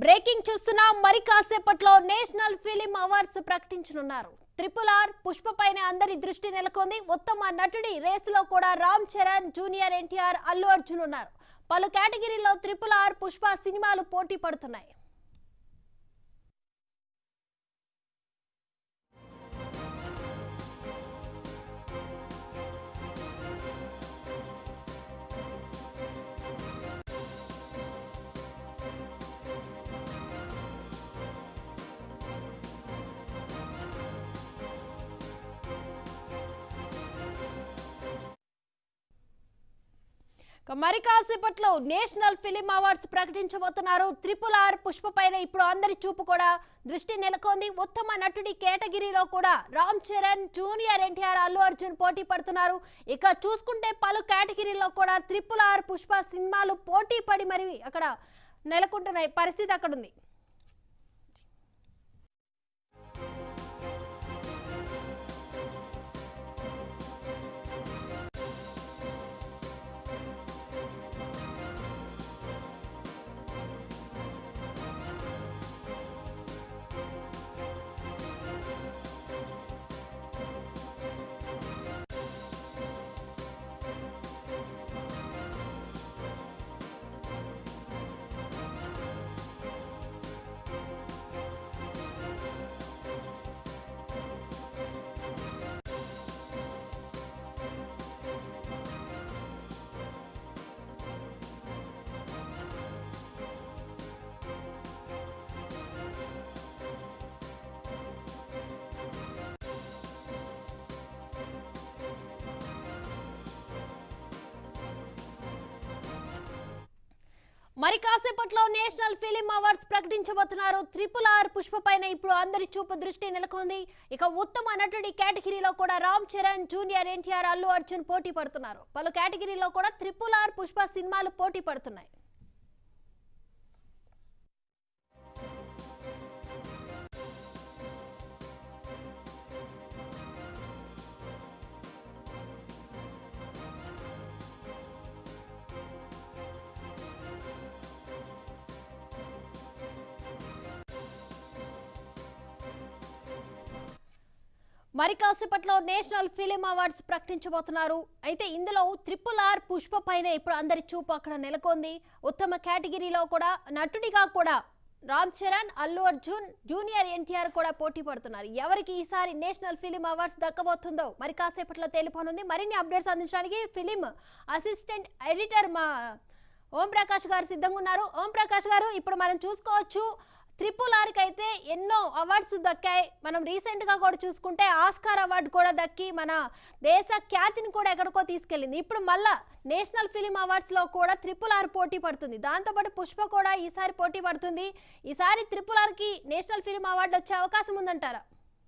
breaking చూస్తున్నాం మరి కాసేపట్లో నేషనల్ ఫిలిం అవార్డ్స్ ప్రకటించనున్నారు ట్రిపుల్ ఆర్ పుష్ప పైన అందరి దృష్టి నెలకొంది ఉత్తమ నటుడి రేసులో కూడా రామ్ చరణ్ జూనియర్ ఎన్టీఆర్ అల్లు అర్జున్ ఉన్నారు పలు కేటగిరీలో ట్రిపుల్ ఆర్ పుష్ప సినిమాలు పోటీ పడుతున్నాయి ఇక మరి కాసేపట్లో నేషనల్ ఫిలిం అవార్డ్స్ ప్రకటించబోతున్నారు త్రిపుల్ ఆర్ పుష్ప పైన ఇప్పుడు అందరి చూపు కూడా దృష్టి నెలకొంది ఉత్తమ నటుడి కేటగిరీలో కూడా రామ్ చరణ్ జూనియర్ ఎన్టీఆర్ అల్లు అర్జున్ పోటీ పడుతున్నారు ఇక చూసుకుంటే పలు కేటగిరీలో కూడా త్రిపుల్ ఆర్ పుష్ప సినిమాలు పోటీ పడి మరి అక్కడ నెలకొంటున్నాయి పరిస్థితి అక్కడ ఉంది మరి కాసేపట్లో నేషనల్ ఫిలిం అవార్డ్స్ ప్రకటించబోతున్నారు త్రిపుల్ ఆర్ పుష్ప పైన ఇప్పుడు అందరి చూపు దృష్టి నెలకొంది ఇక ఉత్తమ నటుడి కేటగిరీలో కూడా రామ్ చరణ్ జూనియర్ ఎన్టీఆర్ అల్లు అర్జున్ పోటీ పడుతున్నారు పలు కేటగిరీలో కూడా త్రిపుల్ ఆర్ పుష్ప సినిమాలు పోటీ పడుతున్నాయి మరి కాసేపట్లో నేషనల్ ఫిలిం అవార్డ్స్ ప్రకటించబోతున్నారు అయితే ఇందులో త్రిపుల్ ఆర్ పుష్ప పైన ఇప్పుడు అందరి చూపు అక్కడ నెలకొంది ఉత్తమ కేటగిరీలో కూడా నటుడిగా కూడా రామ్ చరణ్ అల్లు అర్జున్ జూనియర్ ఎన్టీఆర్ కూడా పోటీ పడుతున్నారు ఎవరికి ఈసారి నేషనల్ ఫిలిం అవార్డ్స్ దక్కబోతుందో మరి కాసేపట్లో తేలిపోనుంది మరిన్ని అప్డేట్స్ అందించడానికి ఫిలిం అసిస్టెంట్ ఎడిటర్ మా ఓం ప్రకాష్ గారు సిద్ధంగా ఉన్నారు ఓం ప్రకాష్ గారు ఇప్పుడు మనం చూసుకోవచ్చు త్రిపుల్ ఆర్కి అయితే ఎన్నో అవార్డ్స్ దక్కాయి మనం రీసెంట్గా కూడా చూసుకుంటే ఆస్కార్ అవార్డు కూడా దక్కి మన దేశ ఖ్యాతిని కూడా ఎక్కడికో తీసుకెళ్ళింది ఇప్పుడు మళ్ళా నేషనల్ ఫిలిం అవార్డ్స్లో కూడా త్రిపుల్ ఆర్ పోటీ పడుతుంది దాంతోపాటు పుష్ప కూడా ఈసారి పోటీ పడుతుంది ఈసారి త్రిపుల్ ఆర్కి నేషనల్ ఫిలిం అవార్డు వచ్చే అవకాశం ఉందంటారా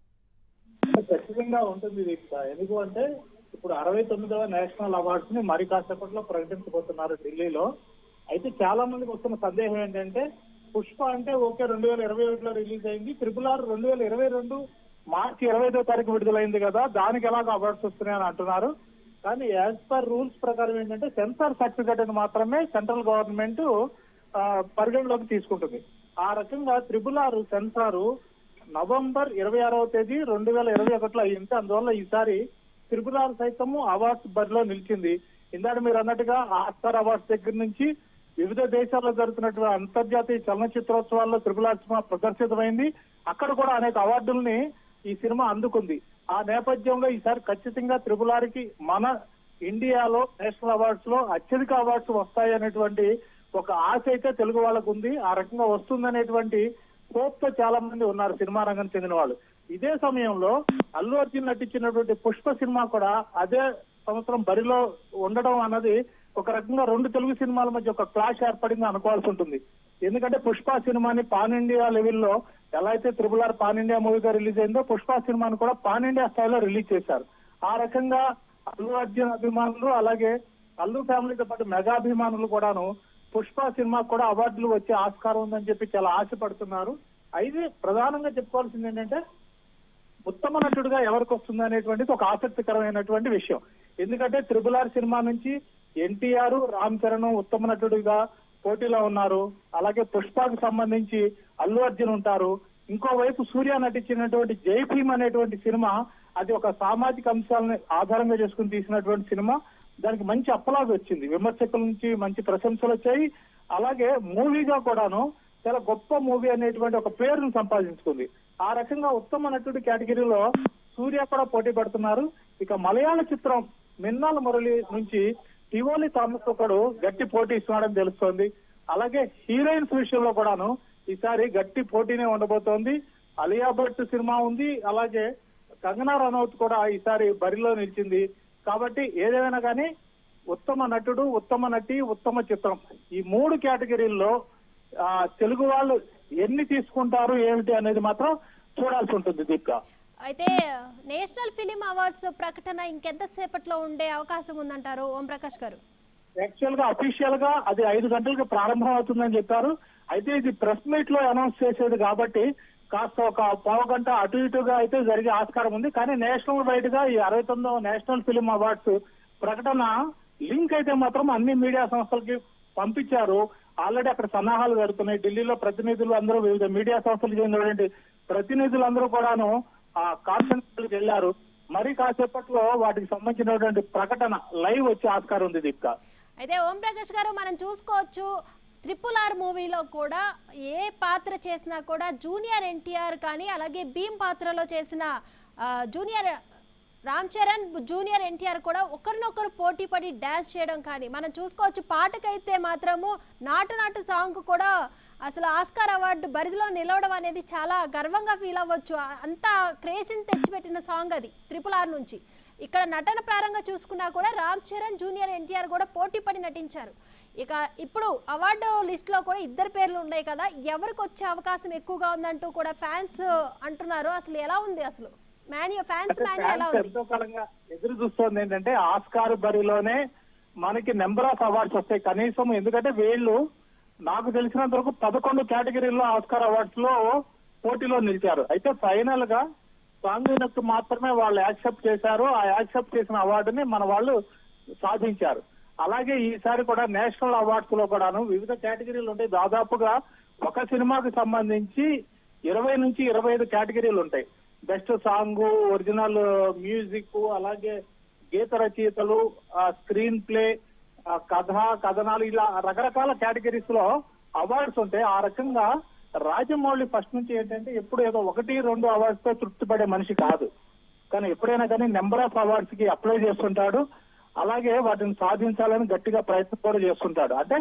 ఖచ్చితంగా ఉంటుంది దీక్ష ఎందుకు అంటే ఇప్పుడు అరవై తొమ్మిదవ నేషనల్ అవార్డ్స్ ని మరి కాసేపట్లో ప్రకటించబోతున్నారు ఢిల్లీలో అయితే చాలా మందికి వస్తున్న సందేహం ఏంటంటే పుష్ప అంటే ఓకే రెండు వేల ఇరవై ఒకటిలో రిలీజ్ అయింది ట్రిపుల్ ఆర్ రెండు వేల ఇరవై రెండు మార్చి ఇరవై ఐదో తారీఖు విడుదలైంది కదా దానికి ఎలాగ అవార్డ్స్ వస్తున్నాయని అంటున్నారు కానీ యాజ్ పర్ రూల్స్ ప్రకారం ఏంటంటే సెన్సార్ సర్టిఫికేట్ మాత్రమే సెంట్రల్ గవర్నమెంట్ ఆ, పరిగణలోకి తీసుకుంటుంది ఆ రకంగా త్రిపుల్ ఆర్ సెన్సారు నవంబర్ ఇరవై ఆరవ తేదీ రెండు వేల ఇరవై ఒకటిలో అయ్యింది అందువల్ల ఈసారి త్రిపుల్ ఆర్ సైతము అవార్డ్స్ బరిలో నిలిచింది ఇందాక మీరు అన్నట్టుగా ఆస్కార్ అవార్డ్స్ దగ్గర నుంచి వివిధ దేశాల్లో జరుగుతున్నటువంటి అంతర్జాతీయ చలనచిత్రోత్సవాల్లో త్రిపుల్ ఆర్ సినిమా ప్రదర్శితమైంది అక్కడ కూడా అనేక అవార్డుల్ని ఈ సినిమా అందుకుంది ఆ నేపథ్యంలో ఈసారి ఖచ్చితంగా త్రిపుల్ ఆర్ కి మన ఇండియాలో నేషనల్ అవార్డ్స్ లో అత్యధిక అవార్డ్స్ వస్తాయి అనేటువంటి ఒక ఆశ అయితే తెలుగు వాళ్ళకు ఉంది ఆ రకంగా వస్తుందనేటువంటి హోప్ తో చాలా మంది ఉన్నారు సినిమా రంగం చెందిన వాళ్ళు ఇదే సమయంలో అల్లు అర్జున్ నటించినటువంటి పుష్ప సినిమా కూడా అదే సంవత్సరం బరిలో ఉండడం అన్నది ఒక రకంగా రెండు తెలుగు సినిమాల మధ్య ఒక క్లాష్ ఏర్పడింది అనుకోవాల్సి ఉంటుంది ఎందుకంటే పుష్ప సినిమాని పాన్ ఇండియా లెవెల్లో ఎలా అయితే త్రిబుల్ ఆర్ పాన్ ఇండియా మూవీగా రిలీజ్ అయిందో పుష్ప సినిమాని కూడా పాన్ ఇండియా స్థాయిలో రిలీజ్ చేశారు ఆ రకంగా అల్లు అర్జున్ అభిమానులు అలాగే అల్లు ఫ్యామిలీతో పాటు మెగా అభిమానులు కూడాను పుష్ప సినిమా కూడా అవార్డులు వచ్చే ఆస్కారం ఉందని చెప్పి చాలా ఆశపడుతున్నారు అయితే ప్రధానంగా చెప్పుకోవాల్సింది ఏంటంటే ఉత్తమ నటుడుగా ఎవరికి వస్తుంది అనేటువంటిది ఒక ఆసక్తికరమైనటువంటి విషయం ఎందుకంటే త్రిబుల్ ఆర్ సినిమా నుంచి ఎన్టీఆర్ రామ్ చరణ్ ఉత్తమ నటుడిగా పోటీలో ఉన్నారు అలాగే పుష్పకు సంబంధించి అల్లు అర్జున్ ఉంటారు ఇంకోవైపు సూర్య నటించినటువంటి జై భీమ్ అనేటువంటి సినిమా అది ఒక సామాజిక అంశాలను ఆధారంగా చేసుకుని తీసినటువంటి సినిమా దానికి మంచి అప్పలాగా వచ్చింది విమర్శకుల నుంచి మంచి ప్రశంసలు వచ్చాయి అలాగే మూవీగా కూడాను చాలా గొప్ప మూవీ అనేటువంటి ఒక పేరును సంపాదించుకుంది ఆ రకంగా ఉత్తమ నటుడి కేటగిరీలో సూర్య కూడా పోటీ పడుతున్నారు ఇక మలయాళ చిత్రం మిన్నాల మురళి నుంచి టివోలి థామస్ ఒకడు గట్టి పోటీ ఇస్తున్నాడని తెలుస్తోంది అలాగే హీరోయిన్స్ విషయంలో కూడాను ఈసారి గట్టి పోటీనే ఉండబోతోంది అలియా భట్ సినిమా ఉంది అలాగే కంగనా రనౌత్ కూడా ఈసారి బరిలో నిలిచింది కాబట్టి ఏదేమైనా కానీ ఉత్తమ నటుడు ఉత్తమ నటి ఉత్తమ చిత్రం ఈ మూడు కేటగిరీల్లో ఆ, తెలుగు వాళ్ళు ఎన్ని తీసుకుంటారు ఏమిటి అనేది మాత్రం చూడాల్సి ఉంటుంది దీపిక అయితే నేషనల్ ఫిలిం అవార్డ్స్ ప్రకటన ఇంకెంతసేపట్లో ఉండే అవకాశం ఉందంటారు ఓం ప్రకాష్ గారు యాక్చువల్ గా అఫీషియల్ గా అది ఐదు గంటలకు ప్రారంభం అవుతుందని చెప్పారు అయితే ఇది ప్రెస్ మీట్ లో అనౌన్స్ చేసేది కాబట్టి కాస్త ఒక పావు గంట అటు ఇటుగా అయితే జరిగే ఆస్కారం ఉంది కానీ నేషనల్ వైడ్ గా ఈ అరవై తొమ్మిదవ నేషనల్ ఫిలిం అవార్డ్స్ ప్రకటన లింక్ అయితే మాత్రం అన్ని మీడియా సంస్థలకి పంపించారు ఆల్రెడీ అక్కడ సన్నాహాలు జరుగుతున్నాయి ఢిల్లీలో ప్రతినిధులు అందరూ వివిధ మీడియా సంస్థలకు చెందినటువంటి ప్రతినిధులందరూ కూడాను ఆ కాన్ఫరెన్స్ వెళ్ళారు మరి కాసేపట్లో వాటికి సంబంధించినటువంటి ప్రకటన లైవ్ వచ్చే ఆస్కారం ఉంది దీపిక అయితే ఓం ప్రకాష్ గారు మనం చూసుకోవచ్చు ట్రిపుల్ ఆర్ మూవీలో కూడా ఏ పాత్ర చేసినా కూడా జూనియర్ ఎన్టీఆర్ కానీ అలాగే భీమ్ పాత్రలో చేసిన ఆ, జూనియర్ రామ్ చరణ్ జూనియర్ ఎన్టీఆర్ కూడా ఒకరినొకరు పోటీ పడి డ్యాన్స్ చేయడం కానీ మనం చూసుకోవచ్చు పాటకైతే మాత్రము నాటు నాటు సాంగ్ కూడా అసలు ఆస్కార్ అవార్డు బరిదిలో నిలవడం అనేది చాలా గర్వంగా ఫీల్ అవ్వచ్చు ఆ- అంత క్రేజ్ని తెచ్చిపెట్టిన సాంగ్ అది త్రిపుల్ ఆర్ నుంచి ఇక్కడ నటన ప్రారంగా చూసుకున్నా కూడా రామ్ చరణ్ జూనియర్ ఎన్టీఆర్ కూడా పోటీ పడి నటించారు ఇక ఇప్పుడు అవార్డు లిస్ట్ లో కూడా ఇద్దరు పేర్లు ఉన్నాయి కదా ఎవరికి వచ్చే అవకాశం ఎక్కువగా ఉందంటూ కూడా ఫ్యాన్స్ అంటున్నారు అసలు ఎలా ఉంది అసలు మ్యానియో ఫ్యాన్స్ మ్యానియో ఎలా ఫ్యాన్స్ ఉంది ఎంతో కాలంగా ఎదురు చూస్తోంది ఏంటంటే ఆస్కార్ బరిలోనే మనకి నెంబర్ ఆఫ్ అవార్డ్స్ వస్తాయి కనీసం ఎందుకంటే వీళ్ళు నాకు తెలిసినంత వరకు పదకొండు కేటగిరీల్లో ఆస్కార్ అవార్డ్స్ లో పోటీలో నిలిచారు అయితే ఫైనల్ గా సాంగ్ వినకు మాత్రమే వాళ్ళు యాక్సెప్ట్ చేశారు ఆ యాక్సెప్ట్ చేసిన అవార్డుని మన వాళ్ళు సాధించారు అలాగే ఈసారి కూడా నేషనల్ అవార్డ్స్ లో కూడాను వివిధ కేటగిరీలు ఉంటాయి దాదాపుగా ఒక సినిమాకి సంబంధించి ఇరవై నుంచి ఇరవై ఐదు కేటగిరీలు ఉంటాయి బెస్ట్ సాంగ్ ఒరిజినల్ మ్యూజిక్ అలాగే గీత రచయితలు స్క్రీన్ ప్లే ఆ, కథ కథనాలు ఇలా రకరకాల కేటగిరీస్ లో అవార్డ్స్ ఉంటాయి ఆ రకంగా రాజమౌళి ఫస్ట్ నుంచి ఏంటంటే ఎప్పుడు ఏదో ఒకటి రెండు అవార్డ్స్ తో తృప్తి పడే మనిషి కాదు కానీ ఎప్పుడైనా కానీ నెంబర్ ఆఫ్ అవార్డ్స్ కి అప్లై చేస్తుంటాడు అలాగే వాటిని సాధించాలని గట్టిగా ప్రయత్నం కూడా చేస్తుంటాడు అంటే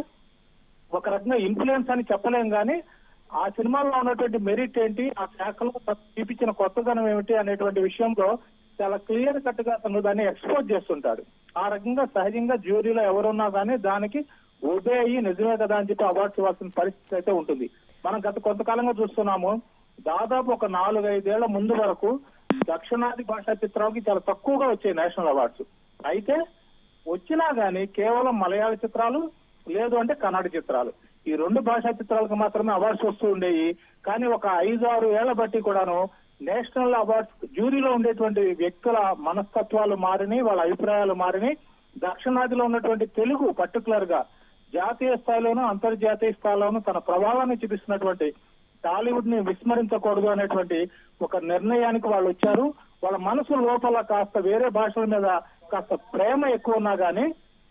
ఒక రకంగా ఇన్ఫ్లుయెన్స్ అని చెప్పలేం కానీ ఆ సినిమాలో ఉన్నటువంటి మెరిట్ ఏంటి ఆ శాఖలో తను చూపించిన కొత్తదనం ఏమిటి అనేటువంటి విషయంలో చాలా క్లియర్ కట్ గా తను దాన్ని ఎక్స్పోజ్ చేస్తుంటాడు ఆ రకంగా సహజంగా జ్యూరీలో ఎవరున్నా కానీ దానికి ఒబే అయ్యి నిజమే కదా అని చెప్పి అవార్డ్స్ ఇవ్వాల్సిన పరిస్థితి అయితే ఉంటుంది మనం గత కొంతకాలంగా చూస్తున్నాము దాదాపు ఒక నాలుగైదేళ్ల ముందు వరకు దక్షిణాది భాషా చిత్రాలకి చాలా తక్కువగా వచ్చాయి నేషనల్ అవార్డ్స్ అయితే వచ్చినా గానీ కేవలం మలయాళ చిత్రాలు లేదు అంటే కన్నడ చిత్రాలు ఈ రెండు భాషా చిత్రాలకు మాత్రమే అవార్డ్స్ వస్తూ ఉండేవి కానీ ఒక ఐదు ఆరు ఏళ్ల బట్టి కూడాను నేషనల్ అవార్డ్స్ జ్యూరీలో ఉండేటువంటి వ్యక్తుల మనస్తత్వాలు మారినాయి వాళ్ళ అభిప్రాయాలు మారినాయి దక్షిణాదిలో ఉన్నటువంటి తెలుగు పర్టికులర్ గా జాతీయ స్థాయిలోనూ అంతర్జాతీయ స్థాయిలోనూ తన ప్రభావాన్ని చూపిస్తున్నటువంటి టాలీవుడ్ ని విస్మరించకూడదు అనేటువంటి ఒక నిర్ణయానికి వాళ్ళు వచ్చారు వాళ్ళ మనసు లోపల కాస్త వేరే భాషల మీద కాస్త ప్రేమ ఎక్కువ ఉన్నా గానీ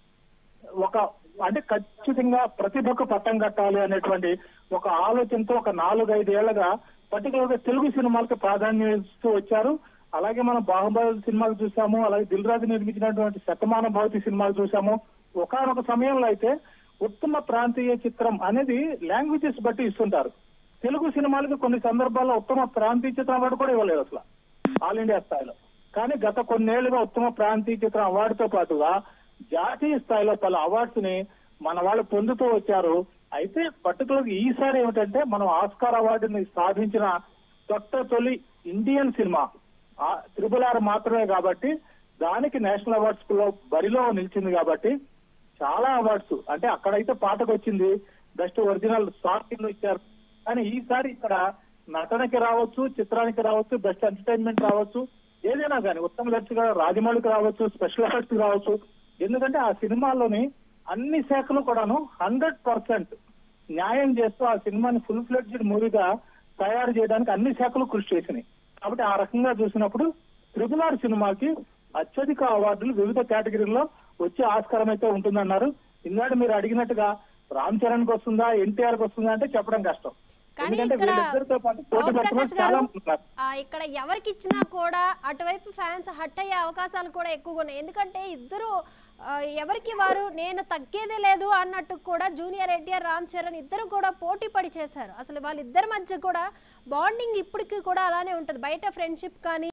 ఒక అంటే ఖచ్చితంగా ప్రతిభకు పట్టం కట్టాలి అనేటువంటి ఒక ఆలోచనతో ఒక నాలుగైదు ఏళ్లుగా పర్టికులర్ గా తెలుగు సినిమాలకు ప్రాధాన్యం ఇస్తూ వచ్చారు అలాగే మనం బాహుబలి సినిమాలు చూసాము అలాగే దిల్ రాజు నిర్మించినటువంటి శతమాన భవతి సినిమాలు చూసాము ఒకనొక సమయంలో అయితే ఉత్తమ ప్రాంతీయ చిత్రం అనేది లాంగ్వేజెస్ బట్టి ఇస్తుంటారు తెలుగు సినిమాలకి కొన్ని సందర్భాల్లో ఉత్తమ ప్రాంతీయ చిత్రం అవార్డు కూడా ఇవ్వలేదు అసలు ఆల్ ఇండియా స్థాయిలో కానీ గత కొన్నేళ్లుగా ఉత్తమ ప్రాంతీయ చిత్రం అవార్డుతో పాటుగా జాతీయ స్థాయిలో పలు అవార్డ్స్ ని మన వాళ్ళు పొందుతూ వచ్చారు అయితే పర్టికులర్ ఈసారి ఏమిటంటే మనం ఆస్కార్ అవార్డుని సాధించిన కొత్త తొలి ఇండియన్ సినిమా ఆ త్రిబుల్ ఆర్ మాత్రమే కాబట్టి దానికి నేషనల్ అవార్డ్స్ లో బరిలో నిలిచింది కాబట్టి చాలా అవార్డ్స్ అంటే అక్కడైతే పాటకు వచ్చింది బెస్ట్ ఒరిజినల్ సాంగ్ ఇచ్చారు కానీ ఈసారి ఇక్కడ నటనకి రావచ్చు చిత్రానికి రావచ్చు బెస్ట్ ఎంటర్టైన్మెంట్ రావచ్చు ఏదైనా కానీ ఉత్తమ దర్శకుడు రాజమౌళికి రావచ్చు స్పెషల్ ఎఫెక్ట్స్ రావచ్చు ఎందుకంటే ఆ సినిమాలోని అన్ని శాఖలు కూడాను హండ్రెడ్ పర్సెంట్ న్యాయం చేస్తూ ఆ సినిమాని ఫుల్ ఫ్లెడ్జ్డ్ మూవీగా తయారు చేయడానికి అన్ని శాఖలు కృషి చేసినాయి కాబట్టి ఆ రకంగా చూసినప్పుడు త్రిపుల్ ఆర్ సినిమాకి అత్యధిక అవార్డులు వివిధ కేటగిరీల్లో వచ్చే ఆస్కారం అయితే ఉంటుందన్నారు ఇందాక మీరు అడిగినట్టుగా రామ్ చరణ్ కి వస్తుందా ఎన్టీఆర్ కి వస్తుందా అంటే చెప్పడం కష్టం కానీ ఎందుకంటే ఇక్కడ వీళ్ళిద్దరితో పాటు పోటీ రావు పడుతున్న ప్రకాష్ చాలా గారు మంది ఉన్నారు ఆ, ఇక్కడ ఎవరికి ఇచ్చినా కూడా అటువైపు ఫ్యాన్స్ హట్ అయ్యే అవకాశాలు కూడా ఎక్కువగా ఉన్నాయి ఎందుకంటే ఇద్దరు ఆ, ఎవరికి వారు నేను తగ్గేదే లేదు అన్నట్టు కూడా జూనియర్ ఎన్టీఆర్ రామ్ చరణ్ ఇద్దరు కూడా పోటీ పడి చేశారు అసలు వాళ్ళిద్దరి మధ్య కూడా బాండింగ్ ఇప్పటికీ కూడా అలానే ఉంటుంది బయట ఫ్రెండ్షిప్ కానీ